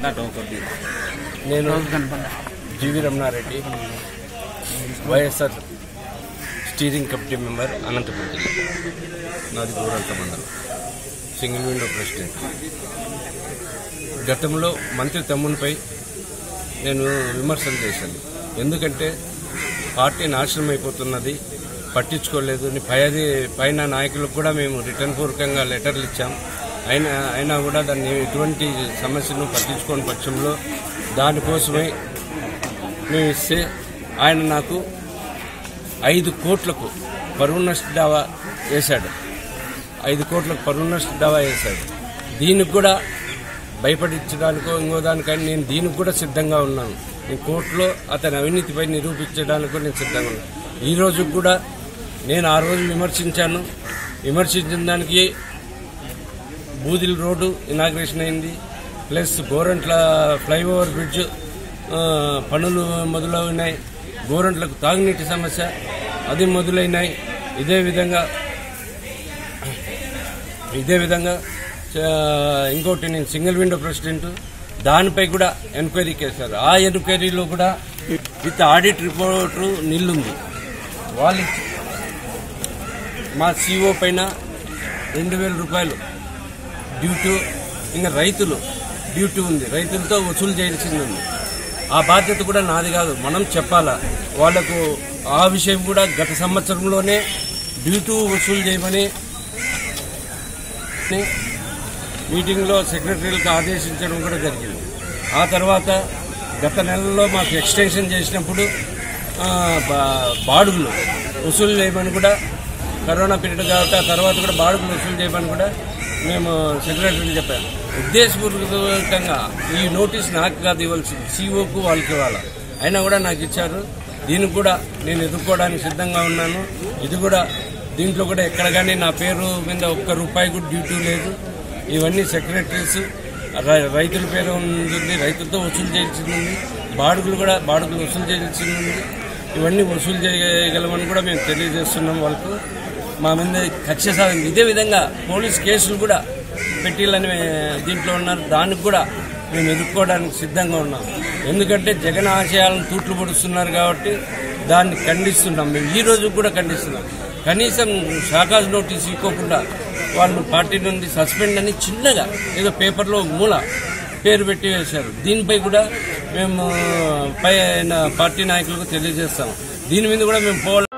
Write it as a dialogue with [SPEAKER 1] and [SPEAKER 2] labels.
[SPEAKER 1] నేను G V Ramana Reddy YSR steering committee member Anantapuram జిల్లా నాది గోరంట మండలం సింగిల్ విండో ప్రెసిడెంట్ గతంలో మంత్రి తమ్మునిపై నేను విమర్శలు చేశాను ఎందుకంటే పార్టీ నాశనం అయిపోతున్నది పట్టించుకోలేదు అని పై పైన నాయకులకు కూడా మేము రిటర్న్ పూర్వకంగా లెటర్లు ఇచ్చాం అయినా అయినా కూడా దాన్ని ఎటువంటి సమస్యను పట్టించుకోని పక్షంలో దానికోసమై మేము ఇస్తే ఆయన నాకు ఐదు కోట్లకు పరువు నష్ట దావా వేశాడు ఐదు కోట్లకు పరువు నష్ట దావా వేశాడు దీనికి కూడా భయపడించడానికో ఇంకో దానికని నేను దీనికి కూడా సిద్ధంగా ఉన్నాను నేను కోర్టులో అతని అవినీతిపై నిరూపించడానికి కూడా నేను సిద్ధంగా ఉన్నాను ఈ రోజు కూడా నేను ఆ రోజు విమర్శించాను విమర్శించిన దానికి బూదిల్ రోడ్డు ఇనాగ్రేషన్ అయింది ప్లస్ గోరంట్ల ఫ్లైఓవర్ బ్రిడ్జ్ ఆ, పనులు మొదలైనాయి గోరంట్లకు తాగునీటి సమస్య అది మొదలైనాయి ఇదే విధంగా ఇదే విధంగా ఆ, ఇంకోటి నేను సింగిల్ విండో ప్రెసిడెంట్ దానిపై కూడా ఎంక్వైరీ చేశారు ఆ ఎంక్వైరీలో కూడా విత్ ఆడిట్ రిపోర్ట్ నిల్లుంది వాళ్ళు ఇచ్చి- మా సిఓ పైన రెండు వేల రూపాయలు డ్యూటీ ఇంకా రైతులు డ్యూటీ ఉంది రైతులతో వసూలు చేయాల్సింది ఉంది ఆ బాధ్యత కూడా నాది కాదు మనం చెప్పాలా వాళ్లకు ఆ విషయం కూడా గత సంవత్సరంలోనే డ్యూటీ వసూలు చేయమని మీటింగ్లో సెక్రటరీలకు ఆదేశించడం కూడా జరిగింది ఆ తర్వాత గత నెలలో మాకు ఎక్స్టెన్షన్ చేసినప్పుడు ఆ, బా- బాడుగులు వసూలు చేయమని కూడా కరోనా పీరియడ్ కాబట్టి ఆ తర్వాత కూడా బాడుగులు వసూలు చేయమని కూడా మేము సెక్రటరీకి చెప్పాము ఉద్దేశపూర్వకంగా ఈ నోటీస్ నాకు కాదు ఇవ్వాల్సింది సీఓకు వాళ్ళకి ఇవ్వాలి అయినా కూడా నాకు ఇచ్చారు దీనికి కూడా నేను ఎదుర్కోవడానికి సిద్ధంగా ఉన్నాను ఇది కూడా దీంట్లో కూడా ఎక్కడ కానీ నా పేరు మీద ఒక్క రూపాయి కూడా డ్యూటీ లేదు ఇవన్నీ సెక్రటరీస్ రై- రైతుల పేరు ఉంది రైతులతో వసూలు చేయాల్సింది ఉంది బాడుగులు కూడా బాడుగులు వసూలు చేయాల్సింది ఉంది ఇవన్నీ వసూలు చేయగలమని కూడా మేము తెలియజేస్తున్నాం వాళ్ళకు మా మీద కక్ష సాధింది ఇదే విధంగా పోలీస్ కేసులు కూడా పెట్టిలని దీంట్లో ఉన్నారు దానికి కూడా మేము ఎదుర్కోవడానికి సిద్ధంగా ఉన్నాం ఎందుకంటే జగన్ ఆశయాలను తూట్లు పొడుస్తున్నారు కాబట్టి దాన్ని ఖండిస్తున్నాం మేము ఈ రోజు కూడా ఖండిస్తున్నాం కనీసం షాకాజ్ నోటీస్ ఇవ్వకుండా వాళ్ళు పార్టీ నుండి సస్పెండ్ అని చిన్నగా ఏదో పేపర్లో ఒక మూల పేరు పెట్టి వేశారు దీనిపై కూడా మేము పై పార్టీ నాయకులకు తెలియజేస్తాం దీని మీద కూడా మేము పోవాలి